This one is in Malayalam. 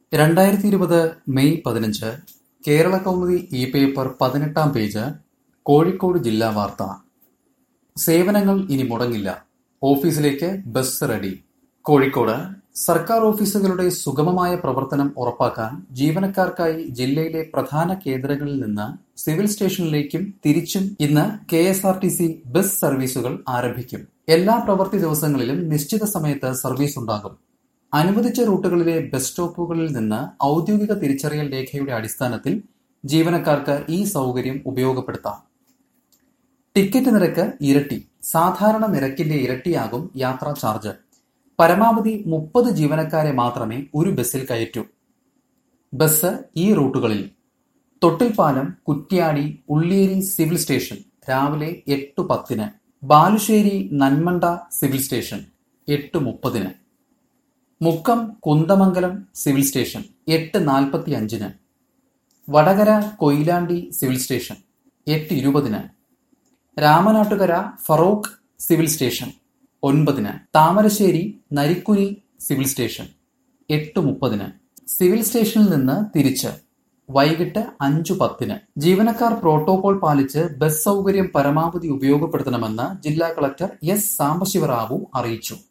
രണ്ടായിരത്തി ഇരുപത് മെയ് പതിനഞ്ച് കേരള കൗമുദി ഇ പേപ്പർ പതിനെട്ടാം പേജ് കോഴിക്കോട് ജില്ലാ വാർത്ത സേവനങ്ങൾ ഇനി മുടങ്ങില്ല ഓഫീസിലേക്ക് ബസ് റെഡി കോഴിക്കോട് സർക്കാർ ഓഫീസുകളുടെ സുഗമമായ പ്രവർത്തനം ഉറപ്പാക്കാൻ ജീവനക്കാർക്കായി ജില്ലയിലെ പ്രധാന കേന്ദ്രങ്ങളിൽ നിന്ന് സിവിൽ സ്റ്റേഷനിലേക്കും തിരിച്ചും ഇന്ന് K S R T C bus സർവീസുകൾ ആരംഭിക്കും എല്ലാ പ്രവൃത്തി ദിവസങ്ങളിലും നിശ്ചിത സമയത്ത് സർവീസ് ഉണ്ടാകും അനുവദിച്ച റൂട്ടുകളിലെ ബസ് സ്റ്റോപ്പുകളിൽ നിന്ന് ഔദ്യോഗിക തിരിച്ചറിയൽ രേഖയുടെ അടിസ്ഥാനത്തിൽ ജീവനക്കാർക്ക് ഈ സൗകര്യം ഉപയോഗപ്പെടുത്താം ടിക്കറ്റ് നിരക്ക് ഇരട്ടി സാധാരണ നിരക്കിന്റെ ഇരട്ടിയാകും യാത്രാ ചാർജ് പരമാവധി മുപ്പത് ജീവനക്കാരെ മാത്രമേ ഒരു ബസ്സിൽ കയറ്റൂ ബസ് ഈ റൂട്ടുകളിൽ തൊട്ടിൽപ്പാലം കുറ്റ്യാടി ഉള്ളിയേരി സിവിൽ സ്റ്റേഷൻ രാവിലെ എട്ട് പത്തിന് ബാലുശ്ശേരി നന്മണ്ട സിവിൽ സ്റ്റേഷൻ എട്ട് മുപ്പതിന് മുക്കം കുന്തമംഗലം സിവിൽ സ്റ്റേഷൻ എട്ട് നാൽപ്പത്തി അഞ്ചിന് വടകര കൊയിലാണ്ടി സിവിൽ സ്റ്റേഷൻ എട്ട് ഇരുപതിന് രാമനാട്ടുകര ഫറോക്ക് സിവിൽ സ്റ്റേഷൻ ഒൻപതിന് താമരശ്ശേരി നരിക്കുനി സിവിൽ സ്റ്റേഷൻ എട്ട് മുപ്പതിന് സിവിൽ സ്റ്റേഷനിൽ നിന്ന് തിരിച്ച് വൈകിട്ട് അഞ്ചു പത്തിന് ജീവനക്കാർ പ്രോട്ടോകോൾ പാലിച്ച് ബസ് സൗകര്യം പരമാവധി ഉപയോഗപ്പെടുത്തണമെന്ന് ജില്ലാ കളക്ടർ എസ് സാംബശിവറാവു അറിയിച്ചു